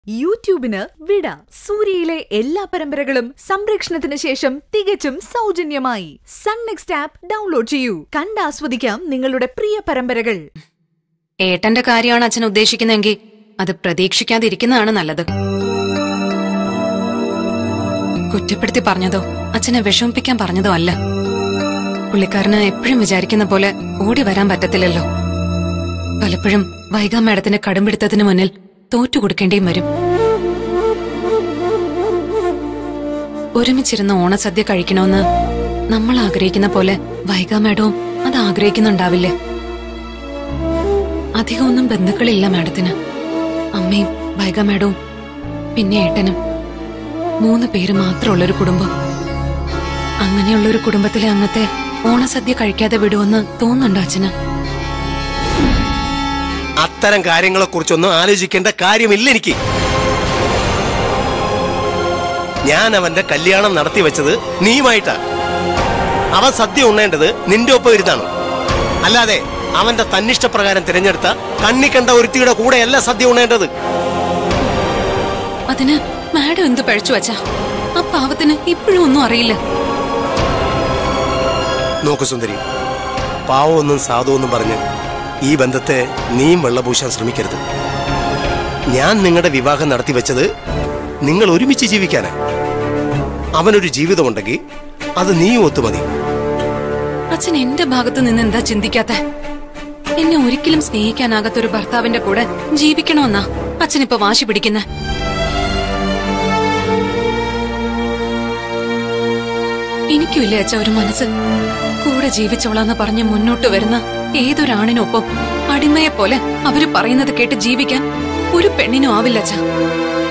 യൂട്യൂബിന് വിട സൂര്യയിലെ എല്ലാ പരമ്പരകളും സംരക്ഷണത്തിന് ശേഷം തികച്ചും സൗജന്യമായി സൺ നെക്സ്റ്റ് ആപ്പ് ഡൗൺലോഡ് ചെയ്യൂ കണ്ടാസ്വദിക്കാം നിങ്ങളുടെ പ്രിയ പരമ്പരകൾ ഏട്ടന്റെ കാര്യമാണ് അച്ഛൻ ഉദ്ദേശിക്കുന്നതെങ്കിൽ അത് പ്രതീക്ഷിക്കാതിരിക്കുന്നതാണ് നല്ലത് കുറ്റപ്പെടുത്തി പറഞ്ഞതോ അച്ഛനെ വിഷമിപ്പിക്കാൻ പറഞ്ഞതോ അല്ല പുള്ളിക്കാരന് എപ്പോഴും വിചാരിക്കുന്ന പോലെ ഓടി വരാൻ പറ്റത്തില്ലല്ലോ പലപ്പോഴും വൈകാ മേഡത്തിന് കടുംപിടുത്തത്തിന് മുന്നിൽ തോറ്റു കൊടുക്കേണ്ടിയും വരും ഒരുമിച്ചിരുന്ന് ഓണസദ്യ കഴിക്കണമെന്ന് നമ്മൾ ആഗ്രഹിക്കുന്ന പോലെ വൈകാ മേഡവും അത് ആഗ്രഹിക്കുന്നുണ്ടാവില്ലേ അധികമൊന്നും ബന്ധുക്കളില്ല മാഡത്തിന് അമ്മയും വൈഗ മാഡവും പിന്നെ ഏട്ടനും മൂന്ന് പേര് മാത്രമുള്ളൊരു കുടുംബം അങ്ങനെയുള്ളൊരു കുടുംബത്തിലെ അംഗത്തെ ഓണസദ്യ കഴിക്കാതെ വിടുമെന്ന് തോന്നുന്നുണ്ടോ അച്ഛന് അത്തരം കാര്യങ്ങളെ കുറിച്ചൊന്നും ആലോചിക്കേണ്ട കാര്യമില്ല എനിക്ക് ഞാൻ അവന്റെ കല്യാണം നടത്തി വെച്ചത് നീയുമായിട്ടാ അവൻ സദ്യ ഉണ്ണേണ്ടത് നിന്റെ ഒപ്പം ഇരുന്നാണ് അല്ലാതെ അവന്റെ തന്നിഷ്ടപ്രകാരം തിരഞ്ഞെടുത്ത കണ്ണി കണ്ട ഒരുത്തിയുടെ കൂടെയല്ല സദ്യ ഉണ്ണേണ്ടത് അതിന് മാഡം എന്ത് പഴച്ചു വച്ചാ ആ പാവത്തിന് ഇപ്പോഴും ഒന്നും അറിയില്ല നോക്കു സുന്ദരി പാവമൊന്നും സാധുവെന്നും പറഞ്ഞ് ഈ ബന്ധത്തെ നീയും വെള്ളപൂശാൻ ശ്രമിക്കരുത് ഞാൻ നിങ്ങളുടെ വിവാഹം നടത്തി വെച്ചത് നിങ്ങൾ ഒരുമിച്ച് ജീവിക്കാനാ അവനൊരു ജീവിതമുണ്ടെങ്കിൽ അത് നീയും ഒത്തുമതി അച്ഛൻ എന്റെ ഭാഗത്ത് നിന്ന് എന്താ ചിന്തിക്കാത്ത എന്നെ ഒരിക്കലും സ്നേഹിക്കാനാകാത്ത ഒരു ഭർത്താവിന്റെ കൂടെ ജീവിക്കണമെന്നാ അച്ഛനിപ്പോ വാശി പിടിക്കുന്നെ എനിക്കുമില്ലേ അച്ഛ ഒരു മനസ്സ് കൂടെ ജീവിച്ചോളാന്ന് പറഞ്ഞ് മുന്നോട്ട് വരുന്ന ഏതൊരാണിനൊപ്പം അടിമയെ പോലെ അവര് പറയുന്നത് കേട്ട് ജീവിക്കാൻ ഒരു പെണ്ണിനും ആവില്ല അച്ഛ